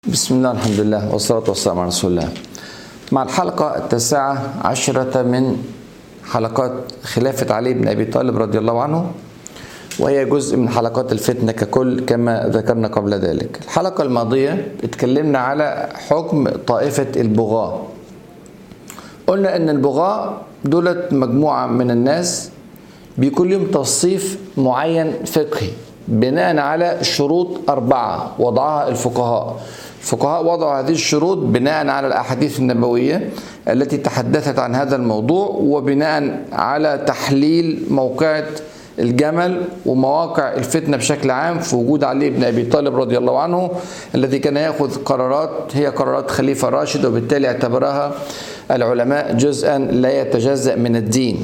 بسم الله الحمد لله والصلاة والسلام على رسول الله مع الحلقة التاسعة عشرة من حلقات خلافة علي بن أبي طالب رضي الله عنه وهي جزء من حلقات الفتنة ككل كما ذكرنا قبل ذلك الحلقة الماضية اتكلمنا على حكم طائفة البغاة قلنا ان البغاة دولت مجموعة من الناس بيكون لهم توصيف معين فقهي بناء على شروط أربعة وضعها الفقهاء الفقهاء وضعوا هذه الشروط بناء على الأحاديث النبوية التي تحدثت عن هذا الموضوع وبناء على تحليل موقعة الجمل ومواقع الفتنة بشكل عام في وجود علي بن أبي طالب رضي الله عنه الذي كان يأخذ قرارات هي قرارات خليفة راشد وبالتالي اعتبرها العلماء جزءا لا يتجزأ من الدين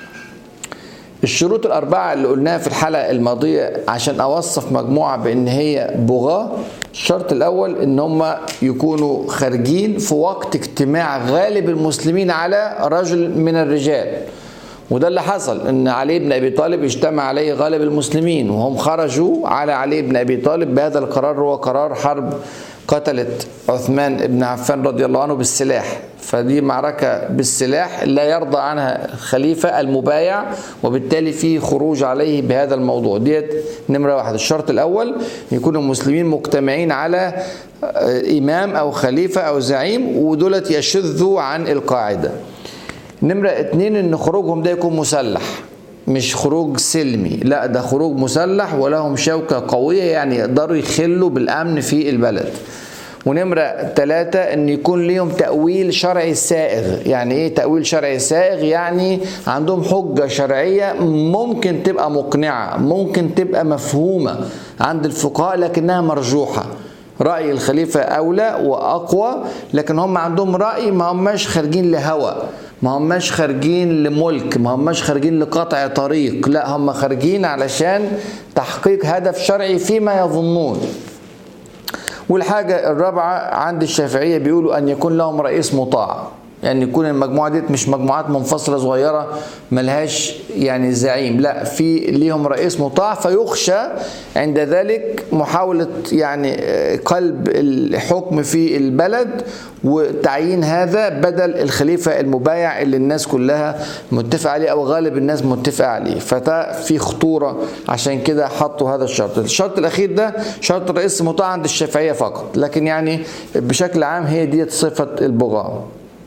الشروط الأربعة اللي قلناها في الحلقة الماضية عشان أوصف مجموعة بأن هي بغاة الشرط الأول أن هم يكونوا خارجين في وقت اجتماع غالب المسلمين على رجل من الرجال وده اللي حصل ان علي بن ابي طالب اجتمع عليه غالب المسلمين وهم خرجوا على علي بن ابي طالب بهذا القرار هو قرار حرب قتلت عثمان بن عفان رضي الله عنه بالسلاح فدي معركة بالسلاح لا يرضى عنها خليفة المبايع وبالتالي في خروج عليه بهذا الموضوع ديت نمرة واحد الشرط الأول يكون المسلمين مجتمعين على إمام أو خليفة أو زعيم ودولت يشذوا عن القاعدة نمرة اتنين ان خروجهم ده يكون مسلح مش خروج سلمي لا ده خروج مسلح ولهم شوكة قوية يعني يقدروا يخلوا بالأمن في البلد ونمرة ثلاثة ان يكون ليهم تأويل شرعي سائغ يعني ايه تأويل شرعي سائغ يعني عندهم حجة شرعية ممكن تبقى مقنعة ممكن تبقى مفهومة عند الفقهاء لكنها مرجوحة رأي الخليفة أولى وأقوى لكن هم عندهم رأي ما هماش خارجين لهوى ما هماش خارجين لملك ما هماش خارجين لقطع طريق لا هم خارجين علشان تحقيق هدف شرعي فيما يظنون والحاجة الرابعة عند الشافعية بيقولوا أن يكون لهم رئيس مطاع يعني يكون المجموعة دي مش مجموعات منفصلة صغيرة ملهاش يعني زعيم لا في ليهم رئيس مطاع فيخشى عند ذلك محاولة يعني قلب الحكم في البلد وتعيين هذا بدل الخليفة المبايع اللي الناس كلها متفق عليه أو غالب الناس متفق عليه فده في خطورة عشان كده حطوا هذا الشرط الشرط الأخير ده شرط الرئيس المطاع عند الشافعية فقط لكن يعني بشكل عام هي دي صفة البغاء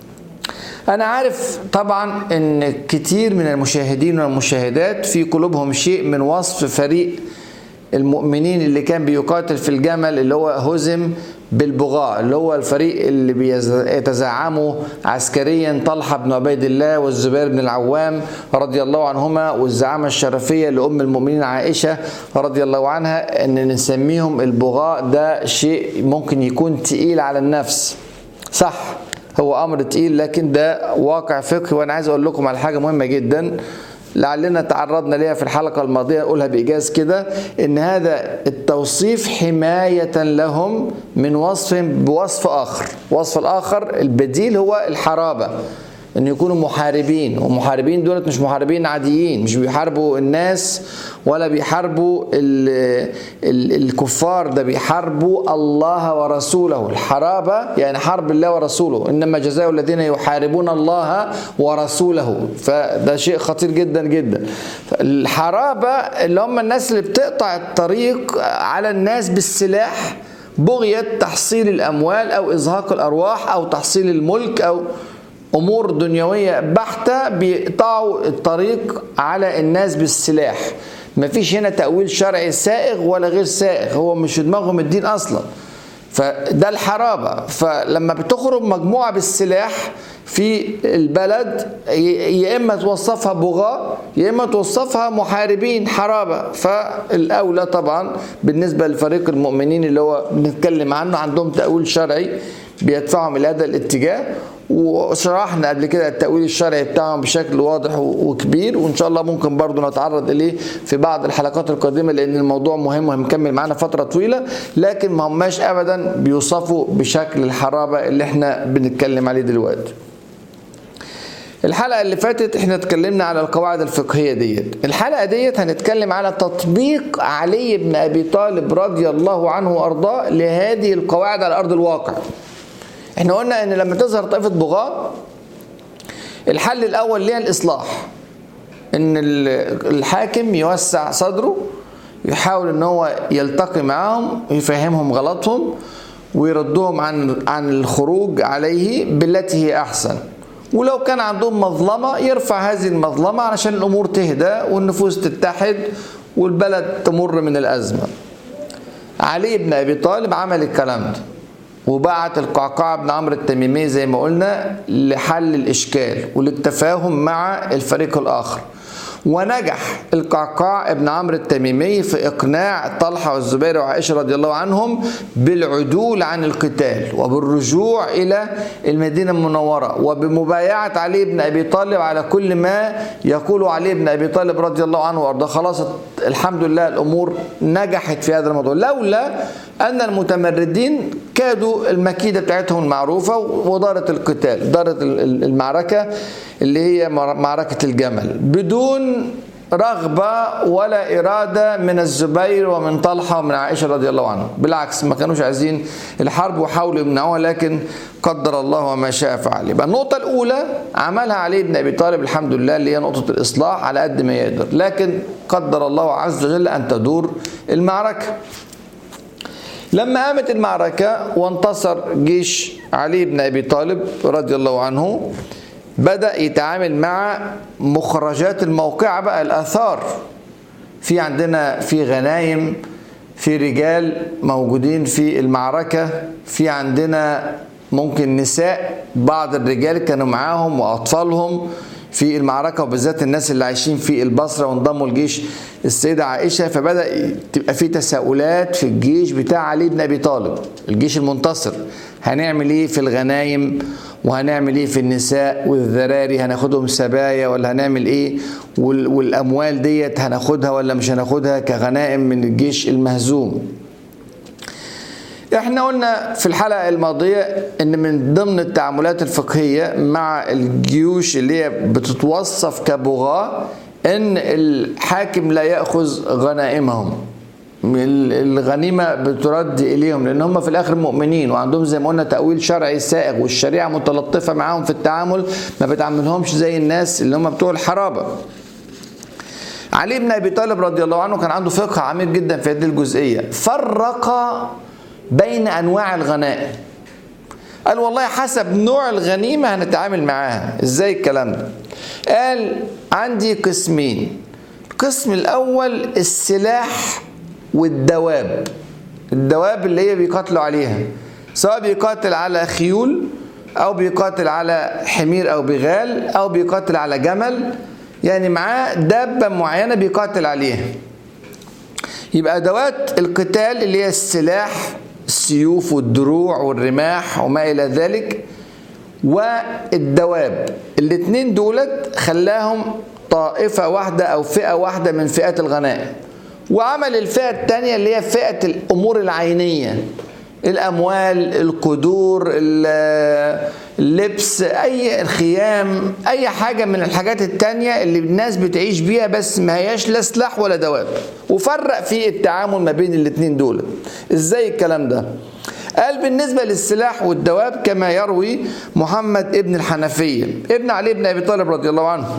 أنا عارف طبعا إن كتير من المشاهدين والمشاهدات في قلوبهم شيء من وصف فريق المؤمنين اللي كان بيقاتل في الجمل اللي هو هزم بالبغاء اللي هو الفريق اللي بيتزعمه عسكريا طلحة بن عبيد الله والزبير بن العوام رضي الله عنهما والزعامة الشرفية لأم المؤمنين عائشة رضي الله عنها أن نسميهم البغاء ده شيء ممكن يكون تقيل على النفس صح هو امر تقيل لكن ده واقع فقهي وانا عايز اقول لكم على حاجه مهمه جدا لعلنا تعرضنا ليها في الحلقة الماضية أقولها بإيجاز كده إن هذا التوصيف حماية لهم من وصف بوصف آخر وصف الآخر البديل هو الحرابة ان يكونوا محاربين ومحاربين دولت مش محاربين عاديين مش بيحاربوا الناس ولا بيحاربوا ال ال الكفار ده بيحاربوا الله ورسوله الحرابة يعني حرب الله ورسوله انما جزاء الذين يحاربون الله ورسوله فده شيء خطير جدا جدا الحرابة اللي هم الناس اللي بتقطع الطريق على الناس بالسلاح بغية تحصيل الأموال أو إزهاق الأرواح أو تحصيل الملك أو امور دنيويه بحته بيقطعوا الطريق على الناس بالسلاح مفيش هنا تاويل شرعي سائغ ولا غير سائغ هو مش في دماغهم الدين اصلا فده الحرابه فلما بتخرج مجموعه بالسلاح في البلد يا اما توصفها بغاة يا اما توصفها محاربين حرابه فالاولى طبعا بالنسبه لفريق المؤمنين اللي هو بنتكلم عنه عندهم تاويل شرعي بيدفعهم الى هذا الاتجاه وشرحنا قبل كده التأويل الشرعي بتاعهم بشكل واضح وكبير وإن شاء الله ممكن برضو نتعرض إليه في بعض الحلقات القادمة لأن الموضوع مهم وهنكمل معانا فترة طويلة لكن ما هماش أبدا بيوصفوا بشكل الحرابة اللي احنا بنتكلم عليه دلوقتي الحلقة اللي فاتت احنا اتكلمنا على القواعد الفقهية ديت الحلقة ديت هنتكلم على تطبيق علي بن أبي طالب رضي الله عنه وأرضاه لهذه القواعد على أرض الواقع احنا قلنا ان لما تظهر طائفة بغاة الحل الأول ليها الإصلاح ان الحاكم يوسع صدره يحاول ان هو يلتقي معاهم ويفهمهم غلطهم ويردهم عن عن الخروج عليه بالتي هي احسن ولو كان عندهم مظلمه يرفع هذه المظلمه علشان الامور تهدى والنفوس تتحد والبلد تمر من الازمه علي بن ابي طالب عمل الكلام ده وبعت القعقاع بن عمرو التميمي زي ما قلنا لحل الاشكال وللتفاهم مع الفريق الاخر ونجح القعقاع ابن عمرو التميمي في اقناع طلحه والزبير وعائشه رضي الله عنهم بالعدول عن القتال وبالرجوع الى المدينه المنوره وبمبايعه علي بن ابي طالب على كل ما يقول علي بن ابي طالب رضي الله عنه وارضاه خلاص الحمد لله الامور نجحت في هذا الموضوع لولا ان المتمردين كادوا المكيده بتاعتهم المعروفه ودارت القتال دارت المعركه اللي هي معركه الجمل بدون رغبة ولا إرادة من الزبير ومن طلحة ومن عائشة رضي الله عنهم بالعكس ما كانوش عايزين الحرب وحاولوا يمنعوها لكن قدر الله وما شاء فعل يبقى النقطة الأولى عملها علي بن أبي طالب الحمد لله اللي هي نقطة الإصلاح على قد ما يقدر لكن قدر الله عز وجل أن تدور المعركة لما قامت المعركة وانتصر جيش علي بن أبي طالب رضي الله عنه بدأ يتعامل مع مخرجات الموقعة بقى الآثار في عندنا في غنايم في رجال موجودين في المعركة في عندنا ممكن نساء بعض الرجال كانوا معاهم وأطفالهم في المعركة وبالذات الناس اللي عايشين في البصرة وانضموا لجيش السيدة عائشة فبدأ تبقى في تساؤلات في الجيش بتاع علي بن أبي طالب الجيش المنتصر هنعمل ايه في الغنايم وهنعمل ايه في النساء والذراري هناخدهم سبايا ولا هنعمل ايه والاموال ديت هناخدها ولا مش هناخدها كغنائم من الجيش المهزوم احنا قلنا في الحلقة الماضية ان من ضمن التعاملات الفقهية مع الجيوش اللي هي بتتوصف كبغاة ان الحاكم لا يأخذ غنائمهم الغنيمة بترد إليهم لأن هم في الآخر مؤمنين وعندهم زي ما قلنا تأويل شرعي سائغ والشريعة متلطفة معاهم في التعامل ما بتعاملهمش زي الناس اللي هم بتوع الحرابة علي بن أبي طالب رضي الله عنه كان عنده فقه عميق جدا في هذه الجزئية فرق بين أنواع الغنائم قال والله حسب نوع الغنيمة هنتعامل معاها ازاي الكلام ده قال عندي قسمين القسم الأول السلاح والدواب الدواب اللي هي بيقاتلوا عليها سواء بيقاتل على خيول او بيقاتل على حمير او بغال او بيقاتل على جمل يعني معاه دابة معينة بيقاتل عليها يبقى ادوات القتال اللي هي السلاح السيوف والدروع والرماح وما الى ذلك والدواب الاثنين دولت خلاهم طائفة واحدة او فئة واحدة من فئات الغنائم وعمل الفئة الثانية اللي هي فئة الأمور العينية الأموال القدور اللبس أي الخيام أي حاجة من الحاجات التانية اللي الناس بتعيش بيها بس ما هياش لا سلاح ولا دواب وفرق في التعامل ما بين الاتنين دول إزاي الكلام ده قال بالنسبة للسلاح والدواب كما يروي محمد ابن الحنفية ابن علي بن أبي طالب رضي الله عنه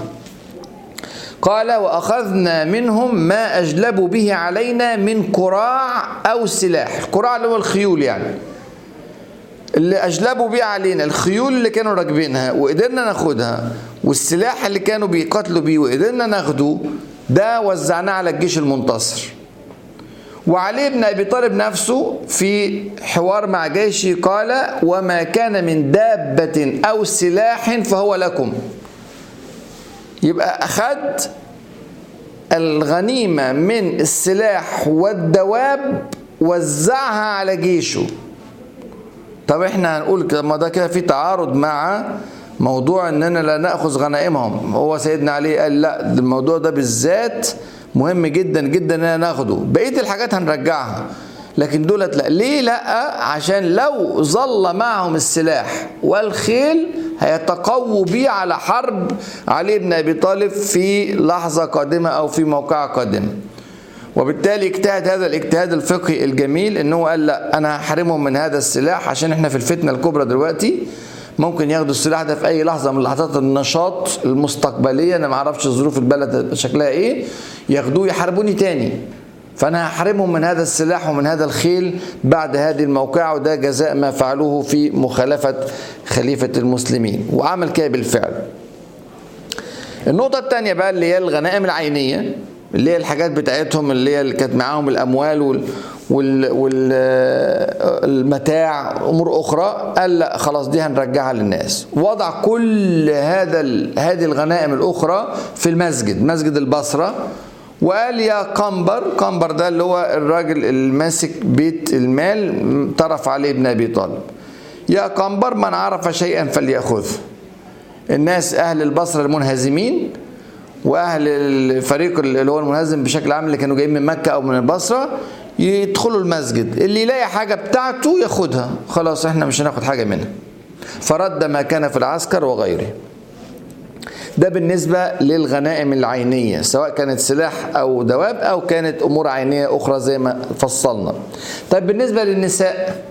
قال وأخذنا منهم ما أجلبوا به علينا من قراع أو سلاح القراع اللي هو الخيول يعني اللي أجلبوا به علينا الخيول اللي كانوا راكبينها وقدرنا ناخدها والسلاح اللي كانوا بيقاتلوا بيه وقدرنا ناخده ده وزعناه على الجيش المنتصر وعلي بن أبي طالب نفسه في حوار مع جيشه قال وما كان من دابة أو سلاح فهو لكم يبقى أخذ الغنيمة من السلاح والدواب وزعها على جيشه طب احنا هنقول كده ما ده كده في تعارض مع موضوع اننا لا ناخذ غنائمهم هو سيدنا علي قال لا الموضوع ده بالذات مهم جدا جدا اننا ناخده بقيه الحاجات هنرجعها لكن دولت لا ليه لا عشان لو ظل معهم السلاح والخيل هيتقووا بيه على حرب علي بن ابي طالب في لحظه قادمه او في موقعه قادمه وبالتالي اجتهد هذا الاجتهاد الفقهي الجميل ان هو قال لا انا هحرمهم من هذا السلاح عشان احنا في الفتنه الكبرى دلوقتي ممكن ياخدوا السلاح ده في اي لحظه من لحظات النشاط المستقبليه انا ما اعرفش ظروف البلد شكلها ايه ياخدوه يحاربوني تاني فانا هحرمهم من هذا السلاح ومن هذا الخيل بعد هذه الموقعه وده جزاء ما فعلوه في مخالفه خليفه المسلمين وعمل كده بالفعل النقطه الثانيه بقى اللي هي الغنائم العينيه اللي هي الحاجات بتاعتهم اللي هي اللي كانت معاهم الاموال وال والمتاع امور اخرى قال لا خلاص دي هنرجعها للناس وضع كل هذا هذه الغنائم الاخرى في المسجد مسجد البصره وقال يا قنبر قنبر ده اللي هو الراجل الماسك بيت المال طرف عليه ابن ابي طالب يا قنبر من عرف شيئا فليأخذه الناس اهل البصره المنهزمين واهل الفريق اللي هو المنهزم بشكل عام اللي كانوا جايين من مكه او من البصره يدخلوا المسجد اللي يلاقي حاجه بتاعته ياخدها خلاص احنا مش هناخد حاجه منها فرد ما كان في العسكر وغيره ده بالنسبة للغنائم العينية سواء كانت سلاح أو دواب أو كانت أمور عينية أخرى زي ما فصلنا طيب بالنسبة للنساء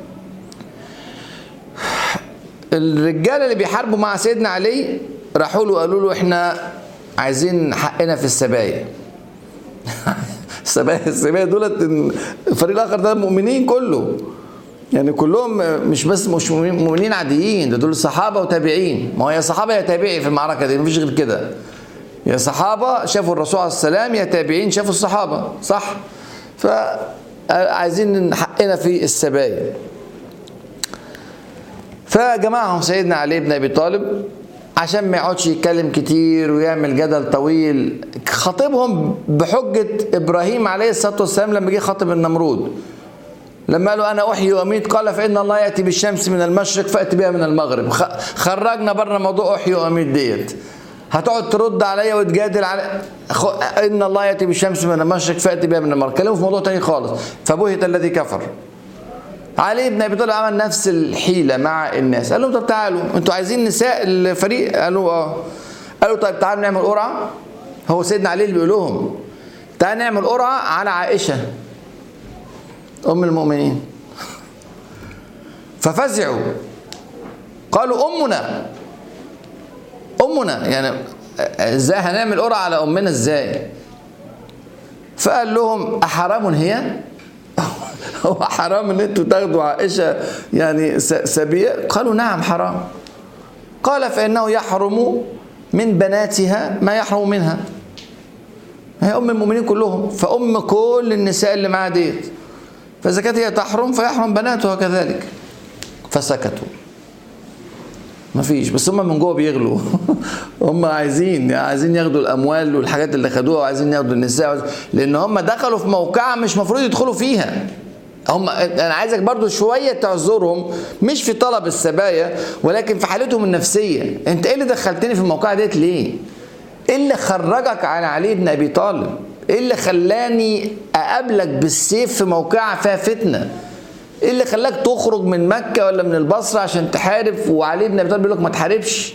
الرجالة اللي بيحاربوا مع سيدنا علي راحوا له قالوا له احنا عايزين حقنا في السبايا السبايا السبايا دولت الفريق الاخر ده مؤمنين كله يعني كلهم مش بس مش مؤمنين عاديين ده دول صحابه وتابعين ما هو يا صحابه يا تابعي في المعركه دي مفيش غير كده يا صحابه شافوا الرسول عليه السلام يا تابعين شافوا الصحابه صح فعايزين حقنا في السبايا فجمعهم سيدنا علي بن ابي طالب عشان ما يقعدش يتكلم كتير ويعمل جدل طويل خاطبهم بحجة إبراهيم عليه الصلاة والسلام لما جه خاطب النمرود لما قالوا أنا أحيي وأميت قال فإن الله يأتي بالشمس من المشرق فأتي بها من المغرب خرجنا بره موضوع أحيي وأميت ديت هتقعد ترد عليا وتجادل على ان الله ياتي بالشمس من المشرق فاتي بها من المغرب كلمه في موضوع تاني خالص فبهت الذي كفر علي بن ابي طالب عمل نفس الحيله مع الناس قال لهم طب تعالوا انتوا عايزين نساء الفريق قالوا اه قالوا طيب تعالوا نعمل قرعه هو سيدنا علي اللي بيقول لهم تعالوا نعمل قرعه على عائشه ام المؤمنين ففزعوا قالوا امنا امنا يعني ازاي هنعمل قرعه على امنا ازاي فقال لهم احرام هي هو حرام ان انتوا تاخدوا عائشه يعني سبيه قالوا نعم حرام قال فانه يحرم من بناتها ما يحرم منها هي ام المؤمنين كلهم فام كل النساء اللي معاها ديت فاذا كانت هي تحرم فيحرم بناتها كذلك فسكتوا ما فيش بس هم من جوه بيغلوا هم عايزين عايزين ياخدوا الاموال والحاجات اللي خدوها وعايزين ياخدوا النساء لان هم دخلوا في موقعه مش مفروض يدخلوا فيها هم انا عايزك برضو شويه تعذرهم مش في طلب السبايا ولكن في حالتهم النفسيه انت ايه اللي دخلتني في الموقعه ديت ليه ايه اللي خرجك عن علي بن ابي طالب ايه اللي خلاني اقابلك بالسيف في موقعه فيها فتنه ايه اللي خلاك تخرج من مكه ولا من البصره عشان تحارب وعلي بن ابي طالب بيقول لك ما تحاربش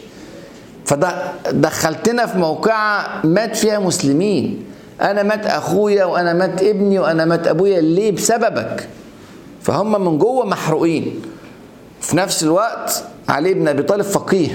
فدخلتنا في موقعه مات فيها مسلمين انا مات اخويا وانا مات ابني وانا مات ابويا ليه بسببك فهم من جوه محروقين في نفس الوقت علي بن ابي طالب فقيه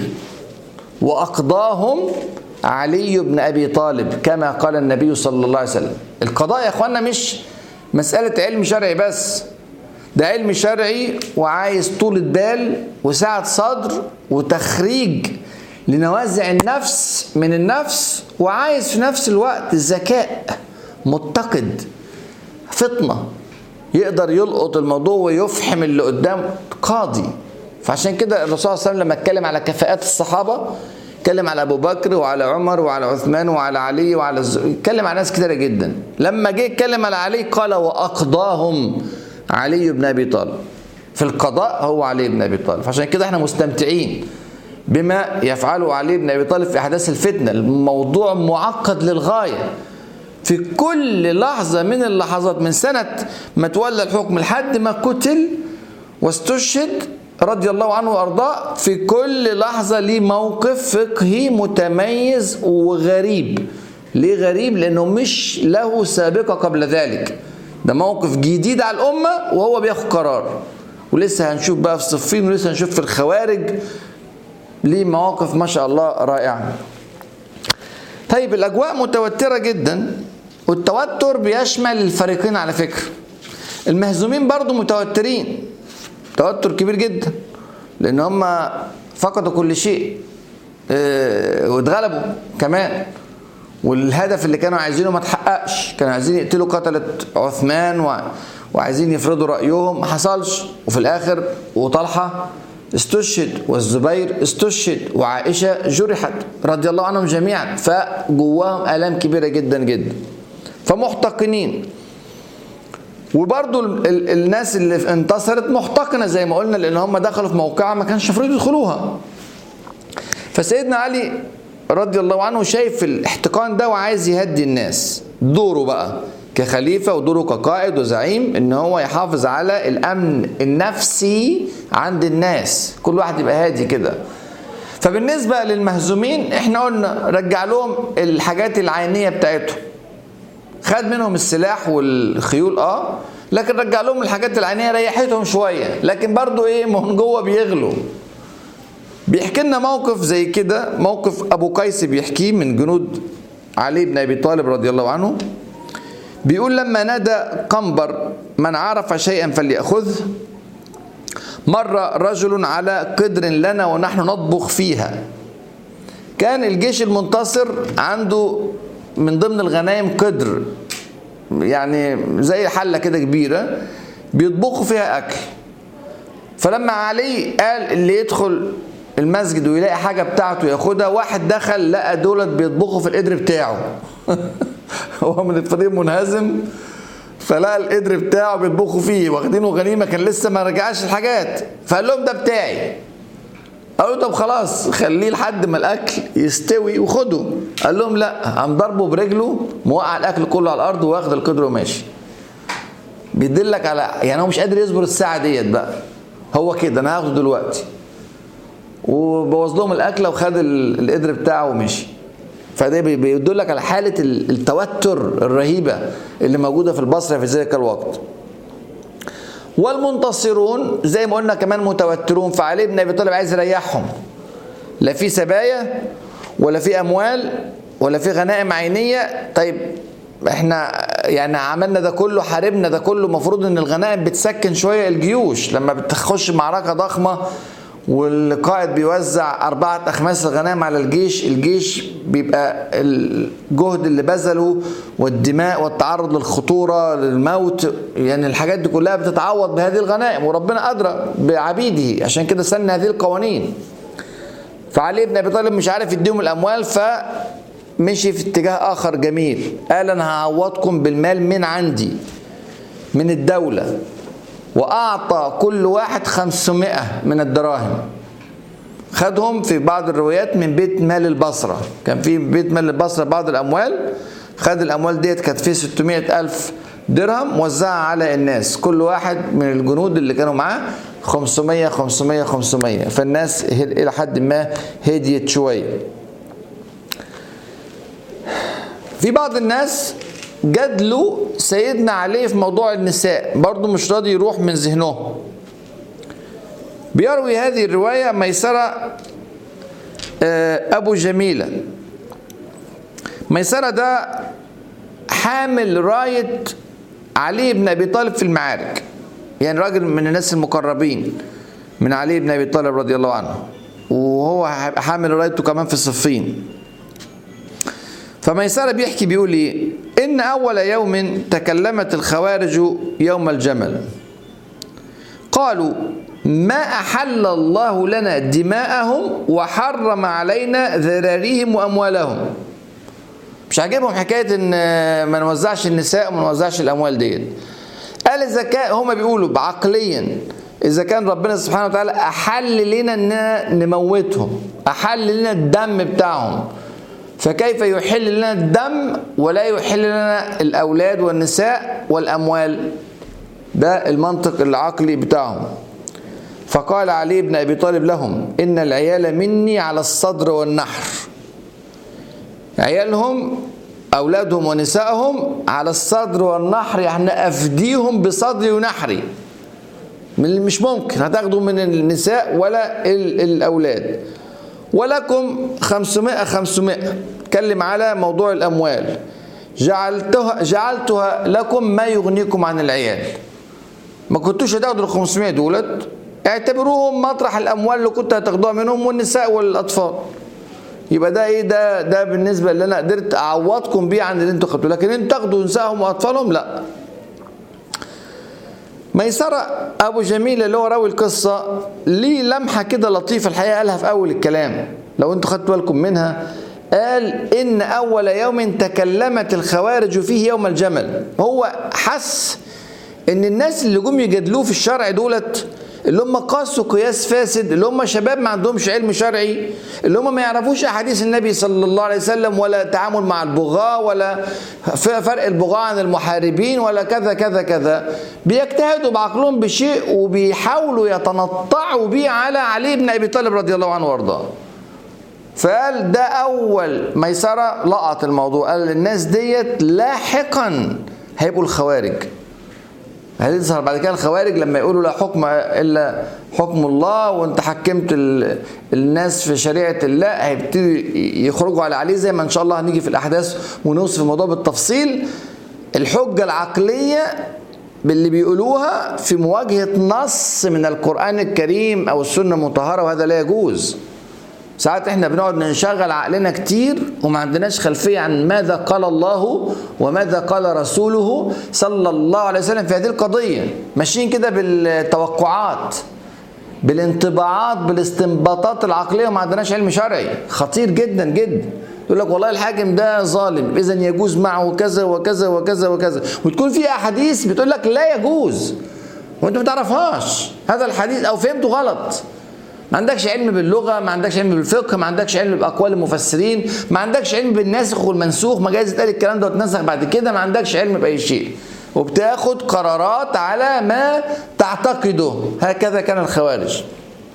واقضاهم علي بن ابي طالب كما قال النبي صلى الله عليه وسلم القضاء يا اخوانا مش مساله علم شرعي بس ده علم شرعي وعايز طولة بال وسعة صدر وتخريج لنوازع النفس من النفس وعايز في نفس الوقت ذكاء متقد فطنة يقدر يلقط الموضوع ويفحم اللي قدام قاضي فعشان كده الرسول صلى الله عليه وسلم لما اتكلم على كفاءات الصحابة اتكلم على ابو بكر وعلى عمر وعلى عثمان وعلى علي وعلى الز... اتكلم على ناس كتيره جدا لما جه يتكلم على علي قال واقضاهم علي بن ابي طالب في القضاء هو علي بن ابي طالب عشان كده احنا مستمتعين بما يفعله علي بن ابي طالب في احداث الفتنه الموضوع معقد للغايه في كل لحظة من اللحظات من سنة ما تولى الحكم لحد ما قتل واستشهد رضي الله عنه وارضاه في كل لحظة ليه موقف فقهي متميز وغريب ليه غريب لانه مش له سابقة قبل ذلك ده موقف جديد على الأمة وهو بياخد قرار ولسه هنشوف بقى في الصفين ولسه هنشوف في الخوارج ليه مواقف ما شاء الله رائعة طيب الأجواء متوترة جدا والتوتر بيشمل الفريقين على فكرة المهزومين برضو متوترين توتر كبير جدا لأن هم فقدوا كل شيء اه واتغلبوا كمان والهدف اللي كانوا عايزينه ما تحققش كانوا عايزين يقتلوا قتلة عثمان و... وعايزين يفرضوا رأيهم ما حصلش وفي الآخر وطلحة استشهد والزبير استشهد وعائشة جرحت رضي الله عنهم جميعا فجواهم آلام كبيرة جدا جدا فمحتقنين وبرضو ال ال الناس اللي انتصرت محتقنة زي ما قلنا لأن هم دخلوا في موقعة ما كانش المفروض يدخلوها فسيدنا علي رضي الله عنه شايف الاحتقان ده وعايز يهدي الناس دوره بقى كخليفة ودوره كقائد وزعيم ان هو يحافظ على الامن النفسي عند الناس كل واحد يبقى هادي كده فبالنسبة للمهزومين احنا قلنا رجع لهم الحاجات العينية بتاعتهم خد منهم السلاح والخيول اه لكن رجع لهم الحاجات العينية ريحتهم شوية لكن برضو ايه من جوه بيغلوا بيحكي لنا موقف زي كده موقف ابو قيس بيحكيه من جنود علي بن ابي طالب رضي الله عنه بيقول لما نادى قنبر من عرف شيئا فليأخذه مر رجل على قدر لنا ونحن نطبخ فيها كان الجيش المنتصر عنده من ضمن الغنائم قدر يعني زي حلة كده كبيرة بيطبخوا فيها أكل فلما علي قال اللي يدخل المسجد ويلاقي حاجة بتاعته ياخدها واحد دخل لقى دولت بيطبخوا في القدر بتاعه هو من الفريق منهزم فلقى القدر بتاعه بيطبخوا فيه واخدينه غنيمه كان لسه ما رجعش الحاجات فقال لهم ده بتاعي قالوا طب خلاص خليه لحد ما الاكل يستوي وخده قال لهم لا قام ضربه برجله موقع الاكل كله على الارض واخد القدر وماشي بيدلك على يعني هو مش قادر يصبر الساعه ديت بقى هو كده انا هاخده دلوقتي وبوظ لهم الاكله وخد القدر بتاعه ومشي فده بيدلك على حالة التوتر الرهيبة اللي موجودة في البصرة في ذلك الوقت والمنتصرون زي ما قلنا كمان متوترون فعلي بن ابي طالب عايز يريحهم لا في سبايا ولا في اموال ولا في غنائم عينيه طيب احنا يعني عملنا ده كله حاربنا ده كله المفروض ان الغنائم بتسكن شويه الجيوش لما بتخش معركه ضخمه والقائد بيوزع أربعة أخماس الغنائم على الجيش الجيش بيبقى الجهد اللي بذله والدماء والتعرض للخطورة للموت يعني الحاجات دي كلها بتتعوض بهذه الغنائم وربنا أدرى بعبيده عشان كده سن هذه القوانين فعلي بن أبي طالب مش عارف يديهم الأموال فمشي في اتجاه آخر جميل قال أنا هعوضكم بالمال من عندي من الدولة وأعطى كل واحد خمسمائة من الدراهم خدهم في بعض الروايات من بيت مال البصرة كان في بيت مال البصرة بعض الأموال خد الأموال ديت كانت فيه 600 ألف درهم وزعها على الناس كل واحد من الجنود اللي كانوا معاه 500 500 500 فالناس إلى حد ما هديت شوية في بعض الناس جادلوا سيدنا علي في موضوع النساء برضه مش راضي يروح من ذهنهم بيروي هذه الرواية ميسرة أبو جميلة ميسرة ده حامل راية علي بن أبي طالب في المعارك يعني راجل من الناس المقربين من علي بن أبي طالب رضي الله عنه وهو حامل رايته كمان في الصفين فميسرة بيحكي بيقول ايه إن أول يوم تكلمت الخوارج يوم الجمل قالوا ما أحل الله لنا دماءهم وحرم علينا ذراريهم وأموالهم مش عاجبهم حكاية إن ما نوزعش النساء وما نوزعش الأموال ديت قال إذا كان هما بيقولوا بعقليا إذا كان ربنا سبحانه وتعالى أحل لنا إننا نموتهم أحل لنا الدم بتاعهم فكيف يحل لنا الدم ولا يحل لنا الأولاد والنساء والأموال ده المنطق العقلي بتاعهم فقال علي بن أبي طالب لهم إن العيال مني على الصدر والنحر عيالهم أولادهم ونسائهم على الصدر والنحر يعني أفديهم بصدري ونحري مش ممكن هتاخدوا من النساء ولا الأولاد ولكم خمسمائة خمسمائة اتكلم على موضوع الأموال جعلتها, جعلتها لكم ما يغنيكم عن العيال ما كنتوش هتاخدوا ال 500 دولت اعتبروهم مطرح الاموال اللي كنت هتاخدوها منهم والنساء والاطفال يبقى ده ايه ده ده بالنسبه اللي انا قدرت اعوضكم بيه عن اللي انتوا خدتوه لكن انتوا تاخدوا نسائهم واطفالهم لا ميسرة أبو جميل اللي هو راوي القصة ليه لمحة كده لطيفة الحقيقة قالها في أول الكلام لو أنتوا خدتوا بالكم منها قال إن أول يوم تكلمت الخوارج فيه يوم الجمل هو حس إن الناس اللي جم يجادلوه في الشرع دولت اللي هم قاسوا قياس فاسد اللي هم شباب ما عندهمش علم شرعي اللي هم ما يعرفوش احاديث النبي صلى الله عليه وسلم ولا تعامل مع البغاة ولا فرق البغاة عن المحاربين ولا كذا كذا كذا بيجتهدوا بعقلهم بشيء وبيحاولوا يتنطعوا بيه على علي بن ابي طالب رضي الله عنه وارضاه فقال ده اول ميسره لقط الموضوع قال الناس ديت لاحقا هيبقوا الخوارج هيظهر بعد كده الخوارج لما يقولوا لا حكم الا حكم الله وانت حكمت الناس في شريعه الله هيبتدي يخرجوا على عليه زي ما ان شاء الله هنيجي في الاحداث ونوصف الموضوع بالتفصيل الحجه العقليه باللي بيقولوها في مواجهه نص من القران الكريم او السنه المطهره وهذا لا يجوز ساعات احنا بنقعد نشغل عقلنا كتير وما عندناش خلفية عن ماذا قال الله وماذا قال رسوله صلى الله عليه وسلم في هذه القضية ماشيين كده بالتوقعات بالانطباعات بالاستنباطات العقلية وما عندناش علم شرعي خطير جدا جدا يقول لك والله الحاكم ده ظالم اذا يجوز معه كذا وكذا وكذا وكذا وتكون في احاديث بتقول لك لا يجوز وانت ما تعرفهاش هذا الحديث او فهمته غلط ما عندكش علم باللغة ما عندكش علم بالفقه ما عندكش علم بأقوال المفسرين ما عندكش علم بالناسخ والمنسوخ ما جايز يتقال الكلام ده واتنسخ بعد كده ما عندكش علم بأي شيء وبتاخد قرارات على ما تعتقده هكذا كان الخوارج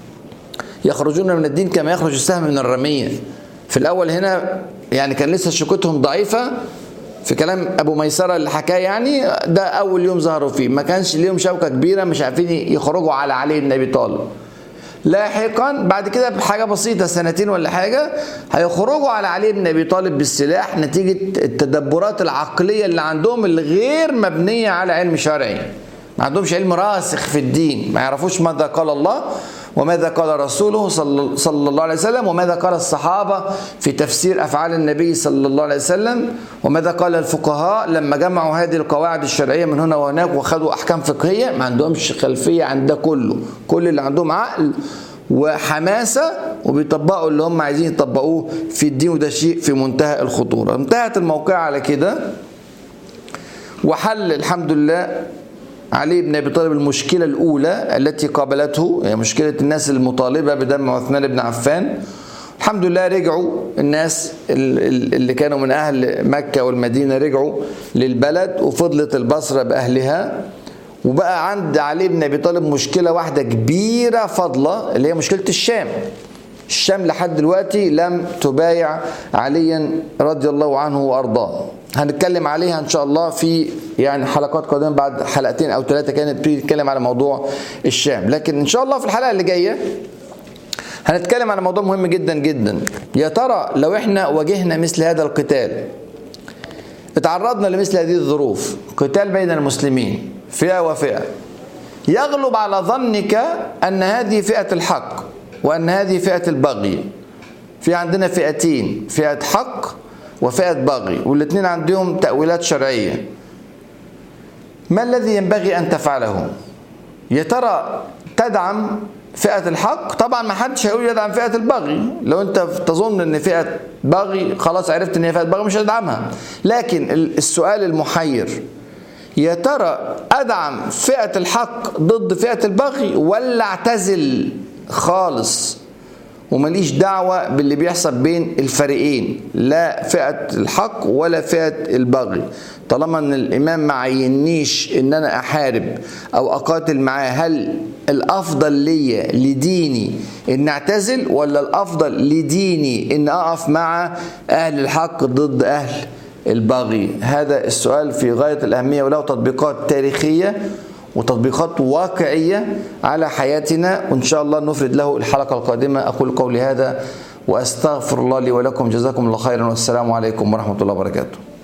يخرجون من الدين كما يخرج السهم من الرمية في الأول هنا يعني كان لسه شكوتهم ضعيفة في كلام ابو ميسره اللي حكاه يعني ده اول يوم ظهروا فيه ما كانش ليهم شوكه كبيره مش عارفين يخرجوا على علي بن ابي طالب لاحقا بعد كده بحاجه بسيطه سنتين ولا حاجه هيخرجوا على علي بن ابي طالب بالسلاح نتيجه التدبرات العقليه اللي عندهم اللي غير مبنيه على علم شرعي ما عندهمش علم راسخ في الدين ما يعرفوش ماذا قال الله وماذا قال رسوله صلى الله عليه وسلم وماذا قال الصحابة في تفسير أفعال النبي صلى الله عليه وسلم وماذا قال الفقهاء لما جمعوا هذه القواعد الشرعية من هنا وهناك وخدوا أحكام فقهية ما عندهمش خلفية عن ده كله كل اللي عندهم عقل وحماسة وبيطبقوا اللي هم عايزين يطبقوه في الدين وده شيء في منتهى الخطورة انتهت الموقعة على كده وحل الحمد لله علي بن ابي طالب المشكله الاولى التي قابلته هي مشكله الناس المطالبه بدم عثمان بن عفان الحمد لله رجعوا الناس اللي كانوا من اهل مكه والمدينه رجعوا للبلد وفضلت البصره باهلها وبقى عند علي بن ابي طالب مشكله واحده كبيره فاضله اللي هي مشكله الشام الشام لحد دلوقتي لم تبايع عليا رضي الله عنه وارضاه هنتكلم عليها ان شاء الله في يعني حلقات قادمه بعد حلقتين او ثلاثه كانت نبتدي نتكلم على موضوع الشام لكن ان شاء الله في الحلقه اللي جايه هنتكلم على موضوع مهم جدا جدا يا ترى لو احنا واجهنا مثل هذا القتال اتعرضنا لمثل هذه الظروف قتال بين المسلمين فئه وفئه يغلب على ظنك ان هذه فئه الحق وان هذه فئه البغي في عندنا فئتين فئه حق وفئة بغي والاثنين عندهم تأويلات شرعية ما الذي ينبغي أن تفعله يا ترى تدعم فئة الحق طبعا ما حدش هيقول يدعم فئة البغي لو انت تظن ان فئة بغي خلاص عرفت ان هي فئة بغي مش هتدعمها لكن السؤال المحير يا ترى ادعم فئة الحق ضد فئة البغي ولا اعتزل خالص ومليش دعوة باللي بيحصل بين الفريقين لا فئة الحق ولا فئة البغي طالما ان الامام ما عينيش ان انا احارب او اقاتل معاه هل الافضل ليا لديني ان اعتزل ولا الافضل لديني ان اقف مع اهل الحق ضد اهل البغي هذا السؤال في غاية الاهمية وله تطبيقات تاريخية وتطبيقات واقعية على حياتنا وإن شاء الله نفرد له الحلقة القادمة أقول قولي هذا وأستغفر الله لي ولكم جزاكم الله خيرا والسلام عليكم ورحمة الله وبركاته